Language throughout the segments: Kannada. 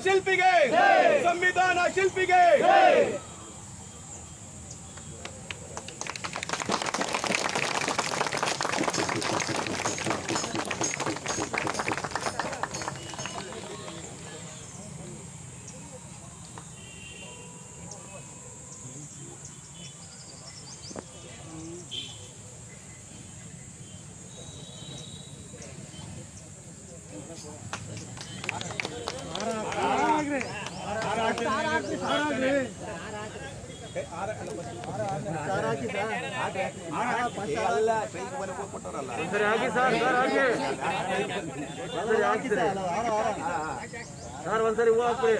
ಶಿಲ್ಪಿಗೆ ಸಂವಿಧಾನ ಶಿಲ್ಪಿಗೆ ಸರಿ ಹಾಕಿ ಸರ್ ಸರ್ ಹಾಕಿ ಒಂದ್ಸರಿ ಹಾಕಿ ಸರ್ ಸರ್ ಒಂದ್ಸರಿ ಹೂವು ಹಾಕ್ಬಿಡಿ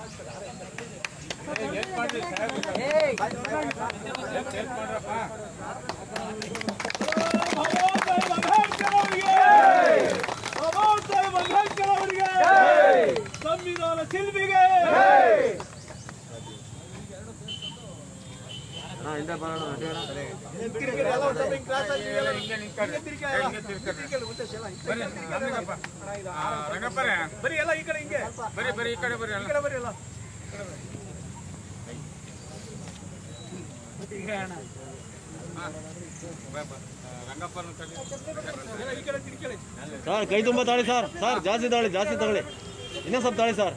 ಬಾಬಾ ಸಾಹೇಬ್ ಅಂಬೇಡ್ಕರ್ ಅವರಿಗೆ ಬಾಬಾ ಸಾಹೇಬ್ ಅಂಬೇಡ್ಕರ್ ಅವರಿಗೆ ಸಂವಿಧಾನ ಶಿಲ್ಪಿಗೆ ಹಾ ಹಿಂದೆ ಬರೋಣ ನಡಿ ಅಣ್ಣ. ಬರೀ ಎಲ್ಲ ಈ ಕಡೆ ಹಿಂಗೆ ಬರೀ ಬರೀ ಈ ಕಡೆ ಬರೀ ಈ ಕಡೆ ಬರೀ ಎಲ್ಲ ರಂಗಪ್ಪನ ಕಡೆ ಎಲ್ಲ ಈ ಕಡೆ ತಿರ್ಕೊಳ್ಳಿ ಸರ್ ಕೈ ತುಂಬ ತಾಳಿ ಸರ್ ಸರ್ ಜಾಸ್ತಿ ತಾಳಿ ಜಾಸ್ತಿ ತಗೊಳ್ಳಿ ಇನ್ನೂ ಸ್ವಲ್ಪ ತಾಳಿ ಸರ್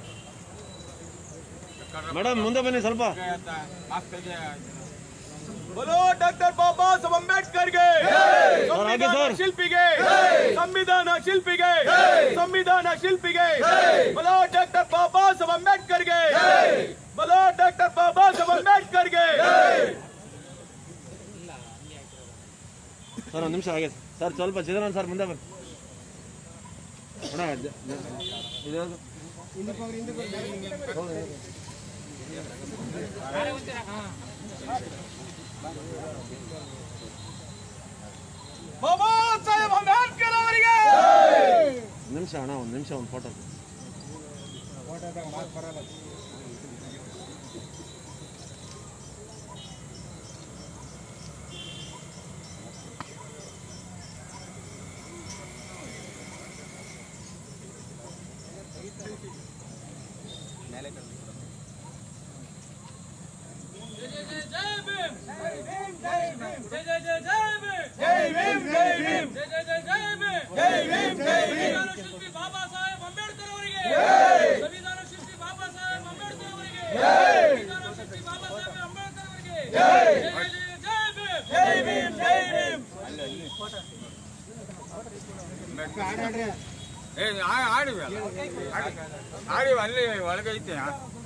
ಮೇಡಮ್ ಮುಂದೆ ಬನ್ನಿ ಸ್ವಲ್ಪ ಮಾಸ್ಕ್ ತೆಗೆ बोलो डॉक्टर बाबा साहब अंबेडकर ಗೆ ಸರ್ ಹಾಗೆ ಸರ್ ಶಿಲ್ಪಿಗೆ ಸಂವಿಧಾನ ಶಿಲ್ಪಿಗೆ ಸಂವಿಧಾನ ಶಿಲ್ಪಿಗೆ बोलो डॉक्टर बाबा साहब अंबेडकर ಗೆ बोलो डॉक्टर बाबा साहब अंबेडकर ಗೆ ಸರ್ ಒಂದು ನಿಮಿಷ ಹಾಗೆ ಸರ್ ಸ್ವಲ್ಪ ಚಿತ್ರಾನ್ ಸರ್ ಮುಂದೆ ಬನ್ನಿ ಅಣ್ಣ ಜ- ಜ- ಇದ್ಯಾವ್ದು? ಹೌದು. ಬಾಬಾ ಸಾಹೇಬ್ ಅಂಬೇಡ್ಕರ್ ಅವರಿಗೆ ಒಂದ್ ನಿಮಿಷ ಅಣ್ಣ ಒಂದು ನಿಮಿಷ ಒಂದು ಫೋಟೋ ಜೈ ಭೀಮ್ ಜೈ ಭೀಮ್ ಜೈ ಭೀಮ್ ಜೈ ಭೀಮ್ ಶಿಲ್ಪಿ ಬಾಬಾ ಸಾಹೇಬ್ ಅಂಬೇಡ್ಕರ್ ಅವರಿಗೆ ಸಂವಿಧಾನ ಶಿಲ್ಪಿ ಬಾಬಾ ಸಾಹೇಬ್ ಅಂಬೇಡ್ಕರ್ ಅವರಿಗೆ ಸಂವಿಧಾನ ಶಿಲ್ಪಿ ಬಾಬಾ ಸಾಹೇಬ್ ಅಂಬೇಡ್ಕರ್ ಅವರಿಗೆ ಜೈ ಜೈ ಜೈ ಭೀಮ್ ಜೈ ಭೀಮ್ ಜೈ ಭೀಮ್ ಏ ಆ- ಆಡಿವಿ ಅಲ್ಲ ಆಡಿವಿ ಅಲ್ಲಿ ಒಳಗೆ ಐತೆ